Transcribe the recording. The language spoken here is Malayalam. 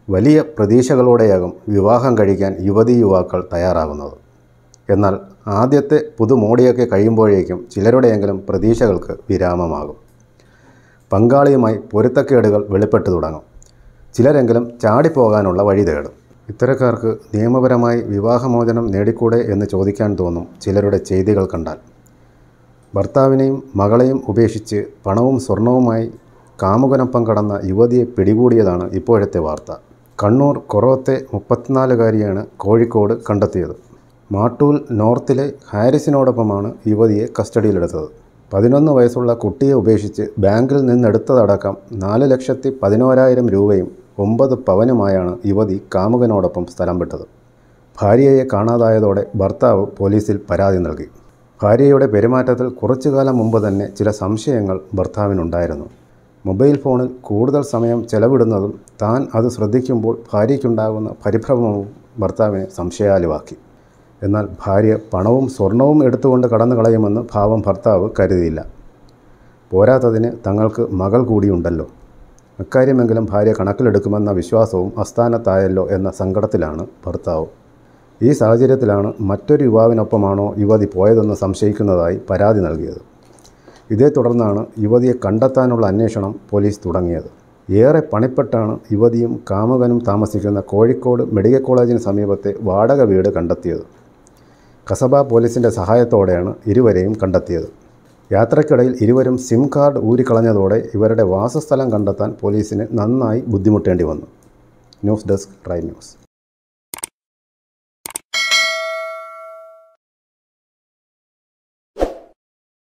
വലിയ പ്രതീക്ഷകളോടെയാകും വിവാഹം കഴിക്കാൻ യുവതീ യുവാക്കൾ തയ്യാറാകുന്നത് എന്നാൽ ആദ്യത്തെ പുതുമോടിയൊക്കെ കഴിയുമ്പോഴേക്കും ചിലരുടെയെങ്കിലും പ്രതീക്ഷകൾക്ക് വിരാമമാകും പങ്കാളിയുമായി പൊരുത്തക്കേടുകൾ വെളിപ്പെട്ടു തുടങ്ങും ചിലരെങ്കിലും ചാടിപ്പോകാനുള്ള വഴി തേടും ഇത്തരക്കാർക്ക് നിയമപരമായി വിവാഹമോചനം നേടിക്കൂടെ എന്ന് ചോദിക്കാൻ തോന്നും ചിലരുടെ ചെയ്തികൾ കണ്ടാൽ ഭർത്താവിനെയും മകളെയും ഉപേക്ഷിച്ച് പണവും സ്വർണവുമായി കാമുകനൊപ്പം കടന്ന യുവതിയെ പിടികൂടിയതാണ് ഇപ്പോഴത്തെ വാർത്ത കണ്ണൂർ കൊറോത്തെ മുപ്പത്തിനാലുകാരിയാണ് കോഴിക്കോട് കണ്ടെത്തിയത് മാട്ടൂൽ നോർത്തിലെ ഹാരിസിനോടൊപ്പമാണ് യുവതിയെ കസ്റ്റഡിയിലെടുത്തത് പതിനൊന്ന് വയസ്സുള്ള കുട്ടിയെ ഉപേക്ഷിച്ച് ബാങ്കിൽ നിന്നെടുത്തതടക്കം നാല് ലക്ഷത്തി പതിനോരായിരം രൂപയും ഒമ്പത് പവനുമായാണ് യുവതി കാമുകനോടൊപ്പം സ്ഥലം വിട്ടത് ഭാര്യയെ കാണാതായതോടെ ഭർത്താവ് പോലീസിൽ പരാതി നൽകി ഭാര്യയുടെ പെരുമാറ്റത്തിൽ കുറച്ചുകാലം മുമ്പ് തന്നെ ചില സംശയങ്ങൾ ഭർത്താവിനുണ്ടായിരുന്നു മൊബൈൽ ഫോണിൽ കൂടുതൽ സമയം ചെലവിടുന്നതും താൻ അത് ശ്രദ്ധിക്കുമ്പോൾ ഭാര്യയ്ക്കുണ്ടാകുന്ന പരിഭ്രമവും ഭർത്താവിനെ സംശയാലുവാക്കി എന്നാൽ ഭാര്യ പണവും സ്വർണവും എടുത്തുകൊണ്ട് കടന്നു കളയുമെന്ന് ഭാവം ഭർത്താവ് കരുതിയില്ല പോരാത്തതിന് തങ്ങൾക്ക് മകൾ കൂടിയുണ്ടല്ലോ അക്കാര്യമെങ്കിലും ഭാര്യ കണക്കിലെടുക്കുമെന്ന വിശ്വാസവും അസ്ഥാനത്തായല്ലോ എന്ന സങ്കടത്തിലാണ് ഭർത്താവ് ഈ സാഹചര്യത്തിലാണ് മറ്റൊരു യുവാവിനൊപ്പമാണോ യുവതി പോയതെന്ന് സംശയിക്കുന്നതായി പരാതി നൽകിയത് ഇതേ തുടർന്നാണ് യുവതിയെ കണ്ടെത്താനുള്ള അന്വേഷണം പോലീസ് തുടങ്ങിയത് ഏറെ പണിപ്പെട്ടാണ് യുവതിയും കാമുകനും താമസിക്കുന്ന കോഴിക്കോട് മെഡിക്കൽ കോളേജിന് സമീപത്തെ വാടക വീട് കണ്ടെത്തിയത് കസബ പോലീസിൻ്റെ സഹായത്തോടെയാണ് ഇരുവരെയും കണ്ടെത്തിയത് യാത്രക്കിടയിൽ ഇരുവരും സിം കാർഡ് ഊരിക്കളഞ്ഞതോടെ ഇവരുടെ വാസസ്ഥലം കണ്ടെത്താൻ പോലീസിന് നന്നായി ബുദ്ധിമുട്ടേണ്ടി വന്നു ന്യൂസ് ഡെസ്ക് ട്രൈ ന്യൂസ്